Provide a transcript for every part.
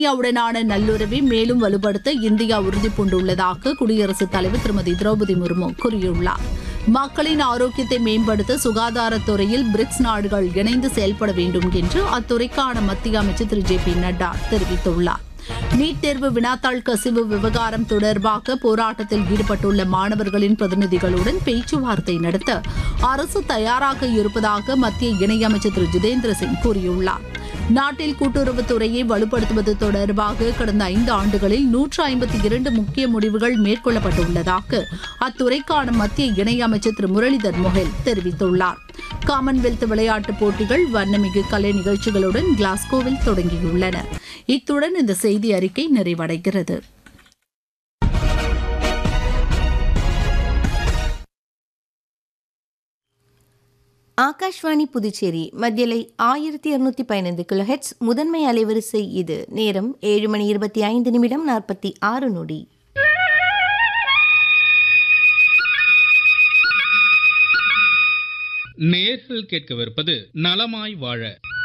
இந்தியாவுடனான நல்லுறவை மேலும் வலுப்படுத்த இந்தியா உறுதிபூண்டுள்ளதாக குடியரசுத் தலைவர் திருமதி திரௌபதி முர்மு கூறியுள்ளார் மக்களின் ஆரோக்கியத்தை மேம்படுத்த சுகாதாரத்துறையில் பிரிக்ஸ் நாடுகள் இணைந்து செயல்பட வேண்டும் என்று அத்துறைக்கான மத்திய அமைச்சர் திரு ஜே பி நட்டா தெரிவித்துள்ளார் நீட் தேர்வு வினாத்தாள் கசிவு விவகாரம் தொடர்பாக போராட்டத்தில் ஈடுபட்டுள்ள மாணவர்களின் பிரதிநிதிகளுடன் பேச்சுவார்த்தை நடத்த அரசு தயாராக இருப்பதாக மத்திய இணையமைச்சர் திரு ஜிதேந்திர சிங் கூறியுள்ளார் நாட்டில் கூட்டுறவுத்துறையை வலுப்படுத்துவது தொடர்பாக கடந்த ஐந்து ஆண்டுகளில் நூற்று ஐம்பத்தி இரண்டு முக்கிய முடிவுகள் மேற்கொள்ளப்பட்டுள்ளதாக அத்துறைக்கான மத்திய இணையமைச்சர் திரு முரளிதர் மொஹெல் தெரிவித்துள்ளார் காமன்வெல்த் விளையாட்டுப் போட்டிகள் வண்ணமிகு கலை நிகழ்ச்சிகளுடன் கிளாஸ்கோவில் தொடங்கியுள்ளன இத்துடன் இந்த செய்தி அறிக்கை நிறைவடைகிறது ஆகாஷ்வாணி புதுச்சேரி மத்தியலை ஆயிரத்தி இருநூத்தி பதினைந்து கிலோஹெட்ஸ் முதன்மை அலைவரிசை இது நேரம் ஏழு மணி இருபத்தி ஐந்து நிமிடம் நாற்பத்தி ஆறு நொடி நேர்கள் கேட்கவிருப்பது நலமாய் வாழ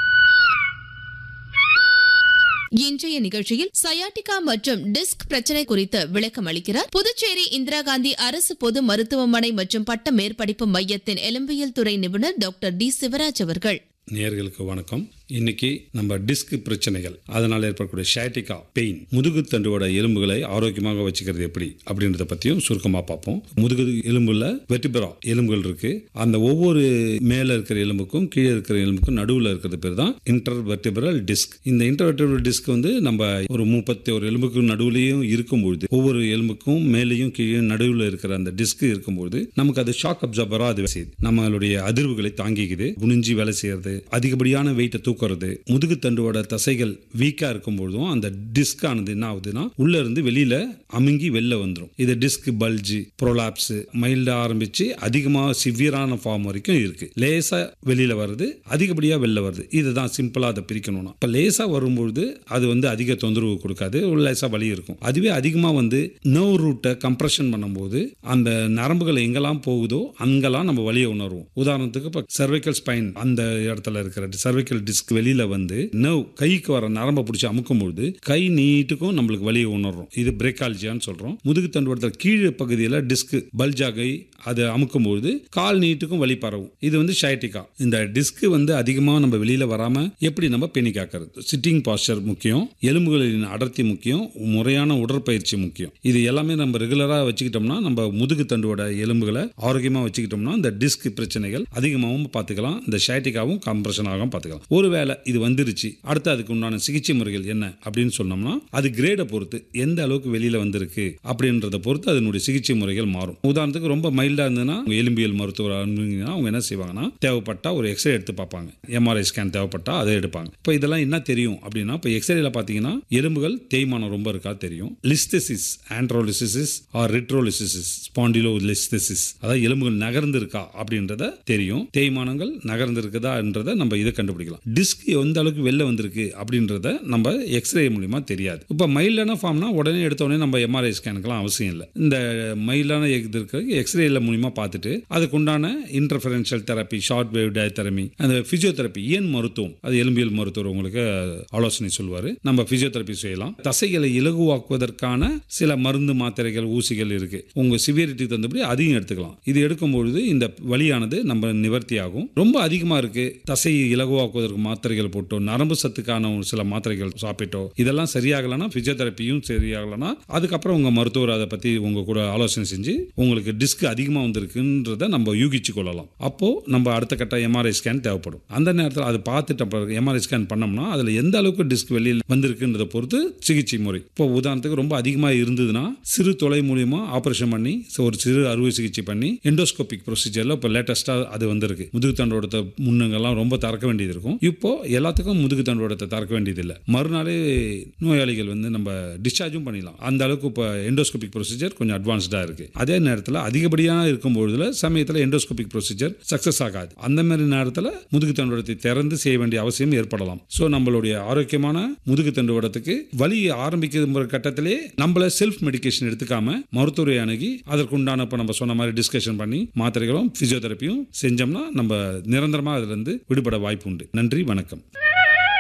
இன்றைய நிகழ்ச்சியில் சயாட்டிகா மற்றும் டிஸ்க் பிரச்சனை குறித்து விளக்கம் அளிக்கிறார் புதுச்சேரி இந்திரா காந்தி அரசு பொது மருத்துவமனை மற்றும் பட்ட மேற்படிப்பு மையத்தின் எலும்பியல் துறை நிபுணர் டாக்டர் டி சிவராஜ் அவர்கள் நேர்களுக்கு வணக்கம் இன்னைக்கு நம்ம டிஸ்க் பிரச்சனைகள் அதனால் ஏற்படக்கூடிய ஷாட்டிகா பெயின் முதுகு தண்டுவோட எலும்புகளை ஆரோக்கியமாக வச்சுக்கிறது எப்படி அப்படின்றத பற்றியும் சுருக்கமாக பார்ப்போம் முதுகு எலும்புல வெட்டிபரா எலும்புகள் இருக்கு அந்த ஒவ்வொரு மேலே இருக்கிற எலும்புக்கும் கீழே இருக்கிற எலும்புக்கும் நடுவில் இருக்கிறது பேர் தான் இன்டர் வெர்டிபரல் டிஸ்க் இந்த இன்டர் வெர்டிபரல் டிஸ்க் வந்து நம்ம ஒரு முப்பத்தி ஒரு எலும்புக்கு நடுவுலையும் இருக்கும்பொழுது ஒவ்வொரு எலும்புக்கும் மேலேயும் கீழே நடுவில் இருக்கிற அந்த டிஸ்க் இருக்கும்பொழுது நமக்கு அது ஷாக் அப்சர்பரா அது செய்யுது நம்மளுடைய அதிர்வுகளை தாங்கிக்குது குனிஞ்சி வேலை செய்யறது அதிகப்படியான வெயிட்டை தூக்குறது முதுகு தண்டுவோட தசைகள் வீக்கா இருக்கும்பொழுதும் அந்த டிஸ்க் ஆனது என்ன ஆகுதுன்னா உள்ள இருந்து வெளியில அமுங்கி வெளில வந்துடும் இது டிஸ்க் பல்ஜி ப்ரோலாப்ஸ் மைல்டா ஆரம்பிச்சு அதிகமாக சிவியரான ஃபார்ம் வரைக்கும் இருக்கு லேசா வெளியில வருது அதிகப்படியா வெளில வருது இதுதான் சிம்பிளா அதை பிரிக்கணும்னா இப்ப லேசா வரும்பொழுது அது வந்து அதிக தொந்தரவு கொடுக்காது ஒரு லேசா வலி இருக்கும் அதுவே அதிகமா வந்து நர்வ் ரூட்டை கம்ப்ரெஷன் பண்ணும்போது அந்த நரம்புகள் எங்கெல்லாம் போகுதோ அங்கெல்லாம் நம்ம வலியை உணர்வோம் உதாரணத்துக்கு இப்போ cervical ஸ்பைன் அந்த இடத்துல இருக்கிற cervical டிஸ்க் வெளியில வந்து நர்வ் கைக்கு வர நரம்பை பிடிச்சி அமுக்கும் பொழுது கை நீட்டுக்கும் நம்மளுக்கு வலியை உணர்றோம் இது பிரேக்காலஜியான்னு சொல்றோம் முதுகு தண்டுவடத்தில் கீழே பகுதியில் டிஸ்க் பல்ஜாகை அதை அமுக்கும் பொழுது கால் நீட்டுக்கும் வலி பரவும் இது வந்து ஷைட்டிகா இந்த டிஸ்க் வந்து அதிகமாக நம்ம வெளியில வராம எப்படி நம்ம பேணி காக்கிறது சிட்டிங் பாஸ்டர் முக்கியம் எலும்புகளின் அடர்த்தி முக்கியம் முறையான உடற்பயிற்சி முக்கியம் இது எல்லாமே நம்ம ரெகுலரா வச்சுக்கிட்டோம்னா நம்ம முதுகு தண்டுவோட எலும்புகளை ஆரோக்கியமா வச்சுக்கிட்டோம்னா இந்த டிஸ்க் பிரச்சனைகள் அதிகமாகவும் பார்த்துக்கலாம் இந்த ஷைட்டிகாவும் கம்ப்ரெஷன் ஆகவும் பார்த்துக்கலாம் ஒருவேளை இது வந்துருச்சு அடுத்து அதுக்கு உண்டான சிகிச்சை முறைகள் என்ன அப்படின்னு சொன்னோம்னா அது கிரேடை பொறுத்து எந்த அளவுக்கு வெளியில வந்திருக்கு அப்படின்றத பொறுத்து அதனுடைய சிகிச்சை முறைகள் மாறும் உதாரணத்துக்கு ரொம்ப மைல்டா இருந்ததுன்னா உங்க எலும்பியல் மருத்துவர் அனுப்புனீங்கன்னா அவங்க என்ன செய்வாங்கன்னா தேவைப்பட்டா ஒரு எக்ஸ்ரே எடுத்து பார்ப்பாங்க எம்ஆர்ஐ ஸ்கேன் தேவைப்பட்டா அதை எடுப்பாங்க இப்போ இதெல்லாம் என்ன தெரியும் அப்படின்னா இப்போ எக்ஸ்ரேல பார்த்தீங்கன்னா எலும்புகள் தேய்மானம் ரொம்ப இருக்கா தெரியும் லிஸ்தெசிஸ் ஆண்ட்ரோலிசிஸ் ஆர் ரிட்ரோலிசிஸ் ஸ்பாண்டிலோ லிஸ்தெசிஸ் அதாவது எலும்புகள் நகர்ந்து இருக்கா அப்படின்றத தெரியும் தேய்மானங்கள் நகர்ந்து இருக்குதான்றத நம்ம இதை கண்டுபிடிக்கலாம் டிஸ்க் எந்த அளவுக்கு வெளில வந்திருக்கு அப்படின்றத நம்ம எக்ஸ்ரே மூலியமா தெரியாது இப்போ மைல்டான ஃபார்ம்னா உடனே எடுத்த உடனே நம்ம எம்ஆர்ஐ ஸ்கேனுக்குலாம் அவசியம் இல்லை இந்த மைல்டான இது இருக்க எக்ஸ்ரேல மூலியமா பார்த்துட்டு அதுக்கு உண்டான interferential therapy short wave diathermy அந்த பிசியோதெரப்பி ஏன் மருத்துவம் அது எலும்பியல் மருத்துவர் உங்களுக்கு ஆலோசனை சொல்வார் நம்ம பிசியோதெரப்பி செய்யலாம் தசைகளை இலகுவாக்குவதற்கான சில மருந்து மாத்திரைகள் ஊசிகள் இருக்கு உங்க சிவியரிட்டி தந்தபடி அதையும் எடுத்துக்கலாம் இது எடுக்கும்பொழுது இந்த வலியானது நம்ம நிவர்த்தி ஆகும் ரொம்ப அதிகமா இருக்கு தசையை இலகுவாக்குவதற்கு மாத்திரைகள் போட்டோ நரம்பு சத்துக்கான ஒரு சில மாத்திரைகள் சாப்பிட்டோ இதெல்லாம் சரியாகலைன்னா பிசியோதெரப்பியும் சரியாகலைன்னா அதுக்கப்புறம் உங்க மருத்துவர் அதை பத்தி உங்க கூட ஆலோசனை செஞ்சு உங்களுக்கு டிஸ்க் அதிகமாக வந்திருக்குன்றத நம்ம யூகிச்சு கொள்ளலாம் அப்போ நம்ம அடுத்த கட்ட எம்ஆர்ஐ ஸ்கேன் தேவைப்படும் அந்த நேரத்தில் அது பார்த்துட்ட பிறகு எம்ஆர்ஐ ஸ்கேன் பண்ணோம்னா அதில் எந்த அளவுக்கு டிஸ்க் வெளியில் வந்திருக்குன்றத பொறுத்து சிகிச்சை முறை இப்போ உதாரணத்துக்கு ரொம்ப அதிகமாக இருந்ததுன்னா சிறு தொலை மூலியமா ஆபரேஷன் பண்ணி so ஒரு சிறு அறுவை சிகிச்சை பண்ணி எண்டோஸ்கோபிக் ப்ரொசீஜர்ல இப்போ லேட்டஸ்ட்டாக அது வந்திருக்கு முதுகு தண்டோடத்தை முன்னங்கெல்லாம் ரொம்ப திறக்க வேண்டியது இருக்கும் இப்போ எல்லாத்துக்கும் முதுகு தண்டோடத்தை திறக்க வேண்டியது இல்லை மறுநாளே நோயாளிகள் வந்து நம்ம டிஸ்சார்ஜும் பண்ணிடலாம் அந்த அளவுக்கு இப்போ எண்டோஸ்கோபிக் ப்ரொசீஜர் கொஞ்சம் அட்வான்ஸ்டாக இருக்கு அதே நேரத்தில் அதிகப்படியாக இருக்கும்பொழுதுல சமயத்தில் எண்டோஸ்கோபிக் ப்ரொசீஜர் சக்ஸஸ் ஆகாது அந்த மாதிரி நேரத்தில் முதுகு தண்டுவடத்தை திறந்து செய்ய வேண்டிய அவசியம் ஏற்படலாம் ஸோ நம்மளுடைய ஆரோக்கியமான முதுகு தண்டுவடத்துக்கு வலி ஆரம்பிக்கிற கட்டத்திலே நம்மள செல்ஃப் மெடிகேஷன் எடுத்துக்காம மருத்துவரை அணுகி அதற்குண்டான இப்போ நம்ம சொன்ன மாதிரி டிஸ்கஷன் பண்ணி மாத்திரைகளும் பிசியோதெரப்பியும் செஞ்சோம்னா நம்ம நிரந்தரமாக அதுலேருந்து விடுபட வாய்ப்பு உண்டு நன்றி வணக்கம்